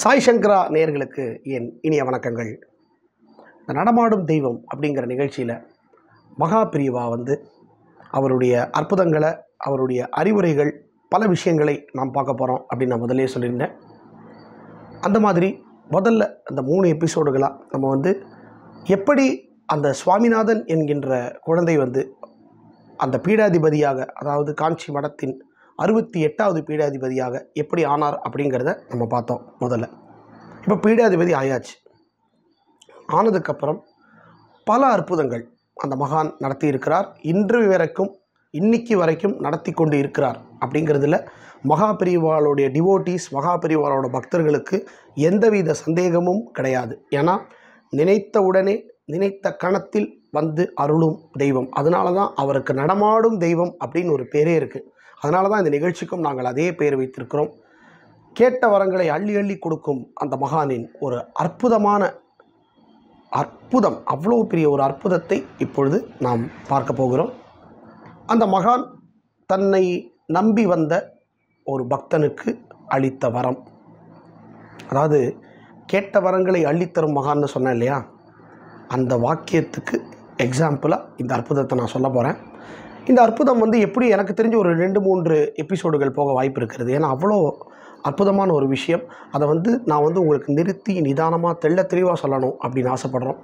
சாய் சங்கரா நேயர்களுக்கு என் இனிய வணக்கங்கள் இந்த நடமாடும் தெய்வம் அப்படிங்கிற நிகழ்ச்சியில் மகா பிரிவா வந்து அவருடைய அற்புதங்களை அவருடைய அறிவுரைகள் பல விஷயங்களை நாம் பார்க்க போகிறோம் அப்படின்னு நான் முதல்லயே சொல்லியிருந்தேன் அந்த மாதிரி முதல்ல அந்த மூணு எபிசோடுகளாக நம்ம வந்து எப்படி அந்த சுவாமிநாதன் என்கின்ற குழந்தை வந்து அந்த பீடாதிபதியாக அதாவது காஞ்சி மடத்தின் அறுபத்தி எட்டாவது பீடாதிபதியாக எப்படி ஆனார் அப்படிங்கிறத நம்ம பார்த்தோம் முதல்ல இப்போ பீடாதிபதி ஆயாச்சு ஆனதுக்கப்புறம் பல அற்புதங்கள் அந்த மகான் நடத்தி இருக்கிறார் இன்று வரைக்கும் இன்னைக்கு வரைக்கும் நடத்தி கொண்டு இருக்கிறார் அப்படிங்கிறதுல மகா பிரிவாளுடைய டிவோட்டீஸ் மகா பிரிவாளோட பக்தர்களுக்கு எந்தவித சந்தேகமும் கிடையாது ஏன்னா நினைத்த உடனே நினைத்த கணத்தில் வந்து அருளும் தெய்வம் அதனால தான் அவருக்கு நடமாடும் தெய்வம் அப்படின்னு ஒரு பேரே இருக்குது அதனால தான் இந்த நிகழ்ச்சிக்கும் நாங்கள் அதே பெயர் வைத்திருக்கிறோம் கேட்ட வரங்களை அள்ளி அள்ளி கொடுக்கும் அந்த மகானின் ஒரு அற்புதமான அற்புதம் அவ்வளோ பெரிய ஒரு அற்புதத்தை இப்பொழுது நாம் பார்க்க போகிறோம் அந்த மகான் தன்னை நம்பி வந்த ஒரு பக்தனுக்கு அளித்த வரம் அதாவது கேட்ட வரங்களை அள்ளித்தரும் மகான்னு சொன்னேன் இல்லையா அந்த வாக்கியத்துக்கு எக்ஸாம்பிளாக இந்த அற்புதத்தை நான் சொல்ல போகிறேன் இந்த அற்புதம் வந்து எப்படி எனக்கு தெரிஞ்ச ஒரு ரெண்டு மூன்று எபிசோடுகள் போக வாய்ப்பு இருக்கிறது ஏன்னா அவ்வளோ அற்புதமான ஒரு விஷயம் அதை வந்து நான் வந்து உங்களுக்கு நிறுத்தி நிதானமாக தெள்ள தெளிவாக சொல்லணும் அப்படின்னு ஆசைப்பட்றோம்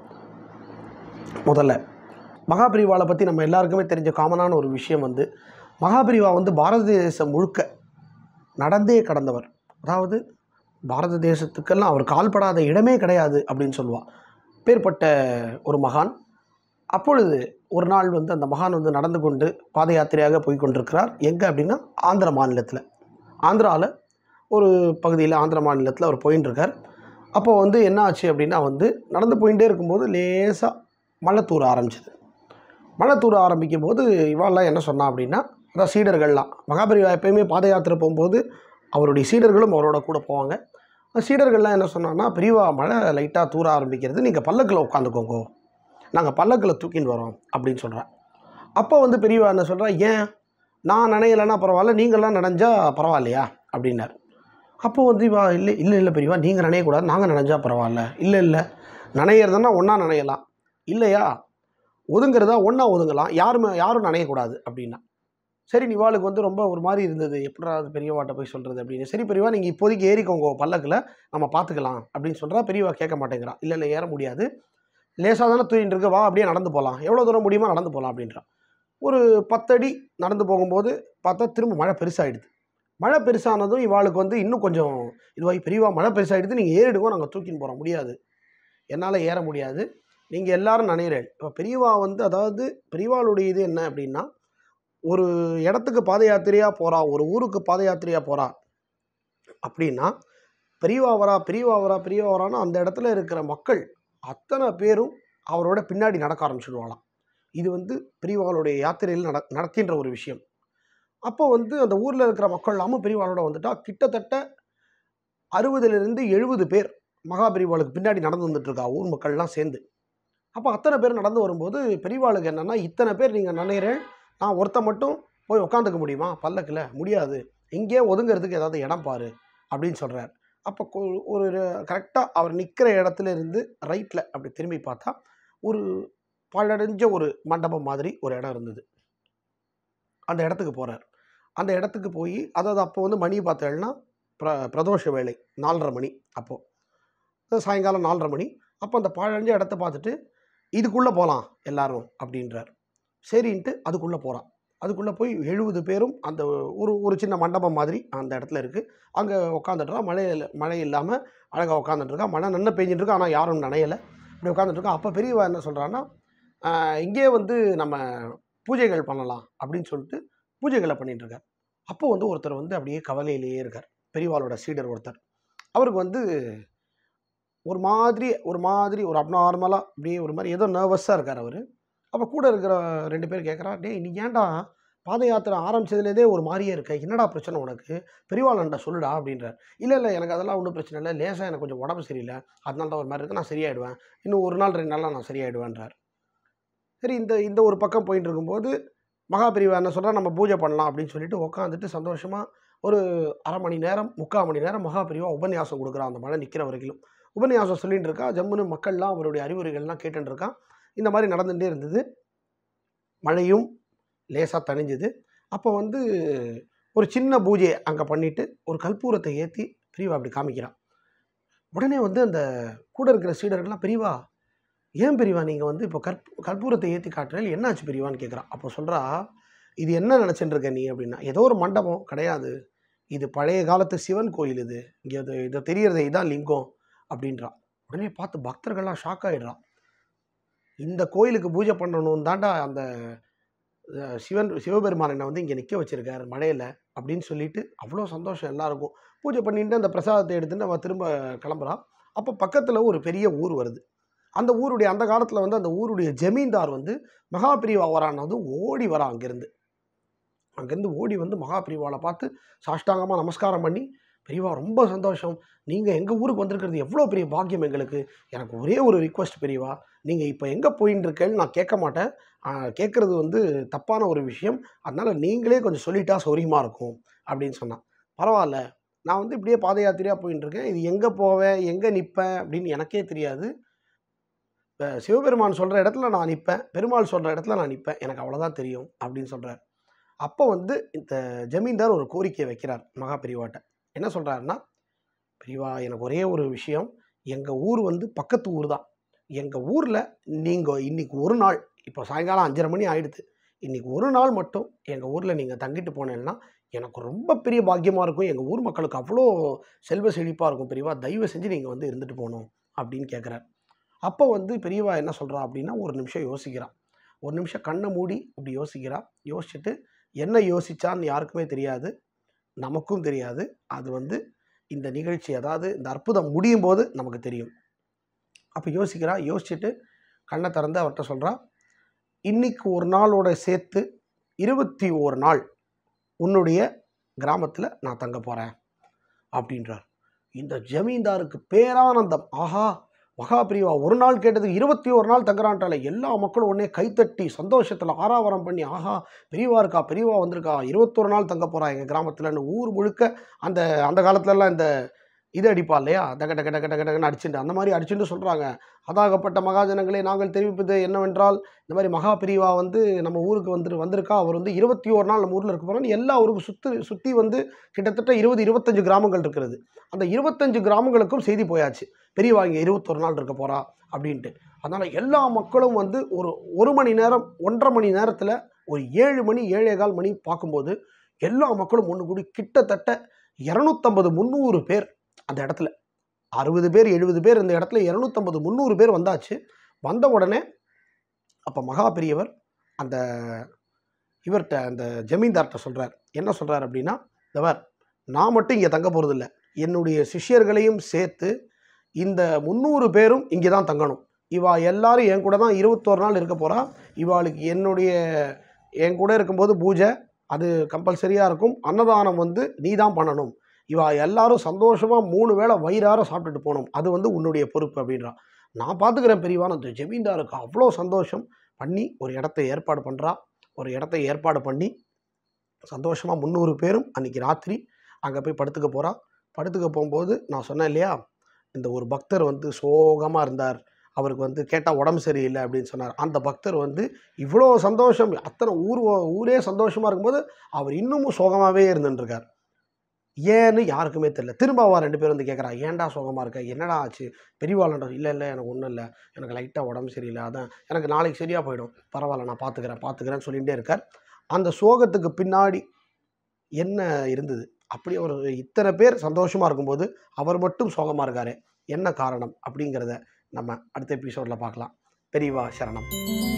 முதல்ல மகாபிரிவாவை பற்றி நம்ம எல்லாருக்குமே தெரிஞ்ச காமனான ஒரு விஷயம் வந்து மகாபிரிவா வந்து பாரத தேசம் முழுக்க நடந்தே கடந்தவர் அதாவது பாரத தேசத்துக்கெல்லாம் அவர் கால்படாத இடமே கிடையாது அப்படின்னு சொல்லுவாள் பேர்பட்ட ஒரு மகான் அப்பொழுது ஒரு நாள் வந்து அந்த மகான் வந்து நடந்து கொண்டு பாத யாத்திரையாக போய் கொண்டிருக்கிறார் எங்கே அப்படின்னா ஆந்திர மாநிலத்தில் ஆந்திராவில் ஒரு பகுதியில் ஆந்திர மாநிலத்தில் அவர் போயின்னு இருக்கார் அப்போ வந்து என்ன ஆச்சு அப்படின்னா வந்து நடந்து போயிட்டே இருக்கும்போது லேசாக மழை தூர ஆரம்பிச்சது மழை தூர ஆரம்பிக்கும் போது இவாள்லாம் என்ன சொன்னா அப்படின்னா அதான் சீடர்கள்லாம் மகாபரிவா எப்பயுமே பாத யாத்திரை போகும்போது அவருடைய சீடர்களும் அவரோட கூட போவாங்க அந்த சீடர்கள்லாம் என்ன சொன்னான்னா பெரியவா மழை லைட்டாக தூர ஆரம்பிக்கிறது நீங்கள் பல்லக்கில் உட்காந்துக்கோங்க நாங்கள் பல்லக்கில் தூக்கின்னு வரோம் அப்படின்னு சொல்கிறேன் அப்போ வந்து பெரியவா என்ன சொல்கிறா ஏன் நான் நனையலைன்னா பரவாயில்ல நீங்களாம் நனைஞ்சா பரவாயில்லையா அப்படின்னார் அப்போ வந்து இவா இல்லை இல்லை இல்லை பெரியவா நீங்கள் நனையக்கூடாது நாங்கள் நனைஞ்சா பரவாயில்ல இல்லை இல்லை நனையிறதுன்னா ஒன்றா நனையலாம் இல்லையா ஒதுங்கிறதா ஒன்றா ஒதுங்கலாம் யாருமே யாரும் நனையக்கூடாது அப்படின்னா சரி நிவாளுக்கு வந்து ரொம்ப ஒரு மாதிரி இருந்தது எப்படா அது பெரியவாட்ட போய் சொல்கிறது அப்படின்னு சரி பெரியவா நீங்கள் இப்போதைக்கு ஏறிக்கோங்க பல்லக்கில் நம்ம பார்த்துக்கலாம் அப்படின்னு சொல்கிறா பெரியவா கேட்க மாட்டேங்கிறா இல்லை இல்லை ஏற முடியாது லேசாக தானே தூங்கிட்டு இருக்கு வா அப்படியே நடந்து போகலாம் எவ்வளோ தூரம் முடியுமோ நடந்து போகலாம் அப்படின்றா ஒரு பத்தடி நடந்து போகும்போது பார்த்தா திரும்ப மழை பெருசாகிடுது மழை பெருசானதும் இவாளுக்கு வந்து இன்னும் கொஞ்சம் இதுவாகி பெரியவா மழை பெருசாகிடுது நீங்கள் ஏறிடுங்க நாங்கள் தூக்கின்னு போகிறோம் முடியாது என்னால் ஏற முடியாது நீங்கள் எல்லாரும் நினைறேன் இப்போ பெரியவா வந்து அதாவது பெரியவாளுடைய இது என்ன அப்படின்னா ஒரு இடத்துக்கு பாத யாத்திரையாக போகிறா ஒரு ஊருக்கு பாத யாத்திரையாக போகிறா அப்படின்னா பெரியவா வரா பெரியவா வரா பெரியவா வரான்னா அந்த இடத்துல இருக்கிற மக்கள் அத்தனை பேரும் அவரோட பின்னாடி நடக்க ஆரம்பிச்சிடுவாங்களாம் இது வந்து பெரியவாளுடைய யாத்திரையில் நட நடக்கின்ற ஒரு விஷயம் அப்போ வந்து அந்த ஊரில் இருக்கிற மக்கள் இல்லாமல் பெரியவாளோட வந்துட்டா கிட்டத்தட்ட அறுபதுலேருந்து எழுபது பேர் மகாபெரிவாளுக்கு பின்னாடி நடந்து வந்துட்டு இருக்கா ஊர் மக்கள்லாம் சேர்ந்து அப்போ அத்தனை பேர் நடந்து வரும்போது பெரியவாளுக்கு என்னென்னா இத்தனை பேர் நீங்கள் நினைக்கிறேன் நான் ஒருத்த மட்டும் போய் உட்காந்துக்க முடியுமா பல்லக்கில் முடியாது இங்கேயே ஒதுங்கிறதுக்கு ஏதாவது இடம் பாரு அப்படின்னு சொல்கிறார் அப்போ கொ- ஒரு கரெக்டாக அவர் நிற்கிற இடத்துல இருந்து ரைட்டில் அப்படி திரும்பி பார்த்தா ஒரு பழடைஞ்ச ஒரு மண்டபம் மாதிரி ஒரு இடம் இருந்தது அந்த இடத்துக்கு போகிறார் அந்த இடத்துக்கு போய் அதாவது அப்போ வந்து மணி பார்த்தேன்னா பிர பிரதோஷ வேலை நாலரை மணி அப்போது சாயங்காலம் நாலரை மணி அப்போ அந்த பழஞ்ச இடத்த பார்த்துட்டு இதுக்குள்ளே போகலாம் எல்லாரும் அப்படின்றார் சரின்ட்டு அதுக்குள்ளே போகிறான் அதுக்குள்ளே போய் எழுபது பேரும் அந்த ஒரு ஒரு சின்ன மண்டபம் மாதிரி அந்த இடத்துல இருக்குது அங்கே உட்காந்துட்டுறா மழை இல்ல- மழை இல்லாமல் அழகாக உட்காந்துட்டுருக்கா மழை நன்ன பெஞ்சிட்டு இருக்கு ஆனால் யாரும் நனையலை இப்படி உட்காந்துட்டுருக்கா அப்போ பெரியவா என்ன சொல்கிறான்னா இங்கேயே வந்து நம்ம பூஜைகள் பண்ணலாம் அப்படின்னு சொல்லிட்டு பூஜைகளை பண்ணிட்டு இருக்கார் அப்போ வந்து ஒருத்தர் வந்து அப்படியே கவலையிலேயே இருக்கார் பெரியவாளோட சீடர் ஒருத்தர் அவருக்கு வந்து ஒரு மாதிரி ஒரு மாதிரி ஒரு அப்நார்மலாக அப்படியே ஒரு மாதிரி ஏதோ நர்வஸாக இருக்கார் அவர் அப்போ கூட இருக்கிற ரெண்டு பேர் கேட்குறா டேய் நீ ஏன்டா பாத யாத்திரை ஆரம்பிச்சதுலேருந்தே ஒரு மாதிரியே இருக்க என்னடா பிரச்சனை உனக்கு பெரியவாளன்ட்ட சொல்லுடா அப்படின்றார் இல்லை இல்லை எனக்கு அதெல்லாம் ஒன்றும் பிரச்சனை இல்லை லேசாக எனக்கு கொஞ்சம் உடம்பு சரியில்லை அதனால தான் ஒரு மாதிரி இருக்கு நான் சரியாயிடுவேன் இன்னும் ஒரு நாள் ரெண்டு நாளில் நான் சரியாயிடுவேன்றார் சரி இந்த இந்த ஒரு பக்கம் போயிட்டு இருக்கும்போது மகாபிரிவா என்ன சொல்கிறா நம்ம பூஜை பண்ணலாம் அப்படின்னு சொல்லிட்டு உட்காந்துட்டு சந்தோஷமாக ஒரு அரை மணி நேரம் முக்கால் மணி நேரம் மகா பிரிவா உபன்யாசம் கொடுக்குறான் அந்த மழை நிற்கிற வரைக்கும் உபன்யாசம் சொல்லிட்டு இருக்கா ஜம்முன்னு மக்கள்லாம் அவருடைய அறிவுரைகள்லாம் கேட்டுட்டு இருக்கான் இந்த மாதிரி நடந்துகிட்டே இருந்தது மழையும் லேசாக தணிஞ்சுது அப்போ வந்து ஒரு சின்ன பூஜையை அங்கே பண்ணிவிட்டு ஒரு கற்பூரத்தை ஏற்றி பிரிவா அப்படி காமிக்கிறான் உடனே வந்து அந்த கூட இருக்கிற சீடர்கள்லாம் பெரியவா ஏன் பெரியவா நீங்கள் வந்து இப்போ கற்ப கற்பூரத்தை ஏற்றி காட்டுறேன் என்னாச்சு பெரியவான்னு கேட்குறான் அப்போ சொல்கிறா இது என்ன நினச்சிட்டு இருக்க நீ அப்படின்னா ஏதோ ஒரு மண்டபம் கிடையாது இது பழைய காலத்து சிவன் கோயில் இது இங்கே இது இதை தெரியறதே இதான் லிங்கம் அப்படின்றான் உடனே பார்த்து பக்தர்கள்லாம் ஷாக் ஆகிடுறான் இந்த கோயிலுக்கு பூஜை பண்ணணும் தாண்டா அந்த அஹ், சிவன் சிவபெருமான் என்னை வந்து இங்கே நிற்க வச்சிருக்காரு மழையில் அப்படின்னு சொல்லிட்டு அவ்வளோ சந்தோஷம் எல்லாருக்கும் பூஜை பண்ணிட்டு அந்த பிரசாதத்தை எடுத்துட்டு அவன் திரும்ப கிளம்புறான் அப்போ பக்கத்தில் ஒரு பெரிய ஊர் வருது அந்த ஊருடைய அந்த காலத்தில் வந்து அந்த ஊருடைய ஜமீன்தார் வந்து மகாபிரிவா வரானது ஓடி வரான் அங்கேருந்து அங்கேருந்து ஓடி வந்து மகாபிரிவாவை பார்த்து சாஷ்டாங்கமாக நமஸ்காரம் பண்ணி பெரியவா ரொம்ப சந்தோஷம் நீங்கள் எங்கள் ஊருக்கு வந்திருக்கிறது எவ்வளோ பெரிய பாக்கியம் எங்களுக்கு எனக்கு ஒரே ஒரு ரிக்வஸ்ட் பெரியவா நீங்கள் இப்போ எங்கே போயின்னு இருக்கேன்னு நான் கேட்க மாட்டேன் கேட்குறது வந்து தப்பான ஒரு விஷயம் அதனால் நீங்களே கொஞ்சம் சொல்லிட்டா சௌரியமாக இருக்கும் அப்படின்னு சொன்னான் பரவாயில்ல நான் வந்து இப்படியே பாத யாத்திரையாக போயின்னு இருக்கேன் இது எங்கே போவேன் எங்கே நிற்பேன் அப்படின்னு எனக்கே தெரியாது இப்ப சிவபெருமான் சொல்கிற இடத்துல நான் நிற்பேன் பெருமாள் சொல்கிற இடத்துல நான் நிற்பேன் எனக்கு அவ்வளோதான் தெரியும் அப்படின்னு சொல்கிறார் அப்போ வந்து இந்த ஜமீன்தார் ஒரு கோரிக்கையை வைக்கிறார் மகா பெரியவாட்ட என்ன சொல்கிறாருன்னா பெரியவா எனக்கு ஒரே ஒரு விஷயம் எங்கள் ஊர் வந்து பக்கத்து ஊர் தான் எங்கள் ஊரில் நீங்கள் இன்னைக்கு ஒரு நாள் இப்போ சாயங்காலம் அஞ்சரை மணி ஆயிடுது இன்னைக்கு ஒரு நாள் மட்டும் எங்கள் ஊரில் நீங்கள் தங்கிட்டு போனேன்னா எனக்கு ரொம்ப பெரிய பாக்கியமாக இருக்கும் எங்கள் ஊர் மக்களுக்கு அவ்வளோ செல்வ செழிப்பாக இருக்கும் பெரியவா தயவு செஞ்சு நீங்கள் வந்து இருந்துட்டு போகணும் அப்படின்னு கேட்குறார் அப்போ வந்து பெரியவா என்ன சொல்கிறா அப்படின்னா ஒரு நிமிஷம் யோசிக்கிறான் ஒரு நிமிஷம் கண்ணை மூடி இப்படி யோசிக்கிறா யோசிச்சுட்டு என்ன யோசிச்சான்னு யாருக்குமே தெரியாது நமக்கும் தெரியாது அது வந்து இந்த நிகழ்ச்சி அதாவது இந்த அற்புதம் முடியும் போது நமக்கு தெரியும் அப்போ யோசிக்கிறா யோசிச்சுட்டு கண்ணை திறந்து அவர்கிட்ட சொல்கிறா இன்னைக்கு ஒரு நாளோட சேர்த்து இருபத்தி ஒரு நாள் உன்னுடைய கிராமத்தில் நான் தங்க போகிறேன் அப்படின்றார் இந்த ஜமீன்தாருக்கு பேரானந்தம் ஆஹா மகாபிரிவா ஒரு நாள் கேட்டதுக்கு இருபத்தி ஒரு நாள் தங்குறான்ட்டால எல்லா மக்களும் உடனே கைத்தட்டி சந்தோஷத்தில் ஆராவரம் பண்ணி ஆஹா பெரியவா இருக்கா பெரியவா வந்திருக்கா இருபத்தொரு நாள் தங்க போகிறா எங்கள் கிராமத்தில்னு ஊர் முழுக்க அந்த அந்த காலத்துலலாம் இந்த இது அடிப்பா இல்லையா டக டக டக டக டகன்னு அடிச்சுட்டு அந்த மாதிரி அடிச்சுட்டு சொல்கிறாங்க அதாகப்பட்ட மகாஜனங்களே நாங்கள் தெரிவிப்பது என்னவென்றால் இந்த மாதிரி மகா பிரிவா வந்து நம்ம ஊருக்கு வந்து வந்திருக்கா அவர் வந்து இருபத்தி ஒரு நாள் நம்ம ஊரில் இருக்க போகிறோன்னு எல்லா ஊருக்கும் சுற்றி சுற்றி வந்து கிட்டத்தட்ட இருபது இருபத்தஞ்சு கிராமங்கள் இருக்கிறது அந்த இருபத்தஞ்சு கிராமங்களுக்கும் செய்தி போயாச்சு பெரியவா இங்கே இருபத்தொரு நாள் இருக்க போகிறா அப்படின்ட்டு அதனால் எல்லா மக்களும் வந்து ஒரு ஒரு மணி நேரம் ஒன்றரை மணி நேரத்தில் ஒரு ஏழு மணி ஏழே கால் மணி பார்க்கும்போது எல்லா மக்களும் ஒன்று கூடி கிட்டத்தட்ட இரநூத்தம்பது முந்நூறு பேர் அந்த இடத்துல அறுபது பேர் எழுபது பேர் இந்த இடத்துல இரநூத்தம்பது முந்நூறு பேர் வந்தாச்சு வந்த உடனே அப்போ மகா பெரியவர் அந்த இவர்கிட்ட அந்த ஜமீன்தார்கிட்ட சொல்கிறார் என்ன சொல்கிறார் அப்படின்னா இதவர் நான் மட்டும் இங்கே தங்க போகிறதில்ல என்னுடைய சிஷ்யர்களையும் சேர்த்து இந்த முந்நூறு பேரும் இங்கே தான் தங்கணும் இவா எல்லாரும் என் கூட தான் இருபத்தோரு நாள் இருக்க போகிறா இவாளுக்கு என்னுடைய என் கூட இருக்கும்போது பூஜை அது கம்பல்சரியாக இருக்கும் அன்னதானம் வந்து நீ தான் பண்ணணும் இவா எல்லாரும் சந்தோஷமாக மூணு வேளை வயிறார சாப்பிட்டுட்டு போகணும் அது வந்து உன்னுடைய பொறுப்பு அப்படின்றான் நான் பார்த்துக்கிறேன் பெரியவான் அந்த ஜமீன்தாருக்கு அவ்வளோ சந்தோஷம் பண்ணி ஒரு இடத்த ஏற்பாடு பண்ணுறா ஒரு இடத்த ஏற்பாடு பண்ணி சந்தோஷமாக முந்நூறு பேரும் அன்றைக்கி ராத்திரி அங்கே போய் படுத்துக்க போகிறா படுத்துக்க போகும்போது நான் சொன்னேன் இல்லையா இந்த ஒரு பக்தர் வந்து சோகமாக இருந்தார் அவருக்கு வந்து கேட்டால் உடம்பு சரியில்லை அப்படின்னு சொன்னார் அந்த பக்தர் வந்து இவ்வளோ சந்தோஷம் அத்தனை ஊர் ஊரே சந்தோஷமாக இருக்கும்போது அவர் இன்னமும் சோகமாகவே இருந்துட்டுருக்கார் ஏன்னு யாருக்குமே தெரியல திரும்ப அவன் ரெண்டு பேரும் வந்து கேட்குறா ஏன்டா சோகமாக இருக்க என்னடா ஆச்சு பெரியவாளன்ற இல்லை இல்லை எனக்கு ஒன்றும் இல்லை எனக்கு லைட்டாக உடம்பு சரியில்லை அதான் எனக்கு நாளைக்கு சரியாக போயிடும் பரவாயில்ல நான் பார்த்துக்கிறேன் பார்த்துக்கிறேன்னு சொல்லிகிட்டே இருக்கார் அந்த சோகத்துக்கு பின்னாடி என்ன இருந்தது அப்படி அவர் இத்தனை பேர் சந்தோஷமாக இருக்கும்போது அவர் மட்டும் சோகமாக இருக்காரு என்ன காரணம் அப்படிங்கிறத நம்ம அடுத்த எபிசோடில் பார்க்கலாம் பெரியவா சரணம்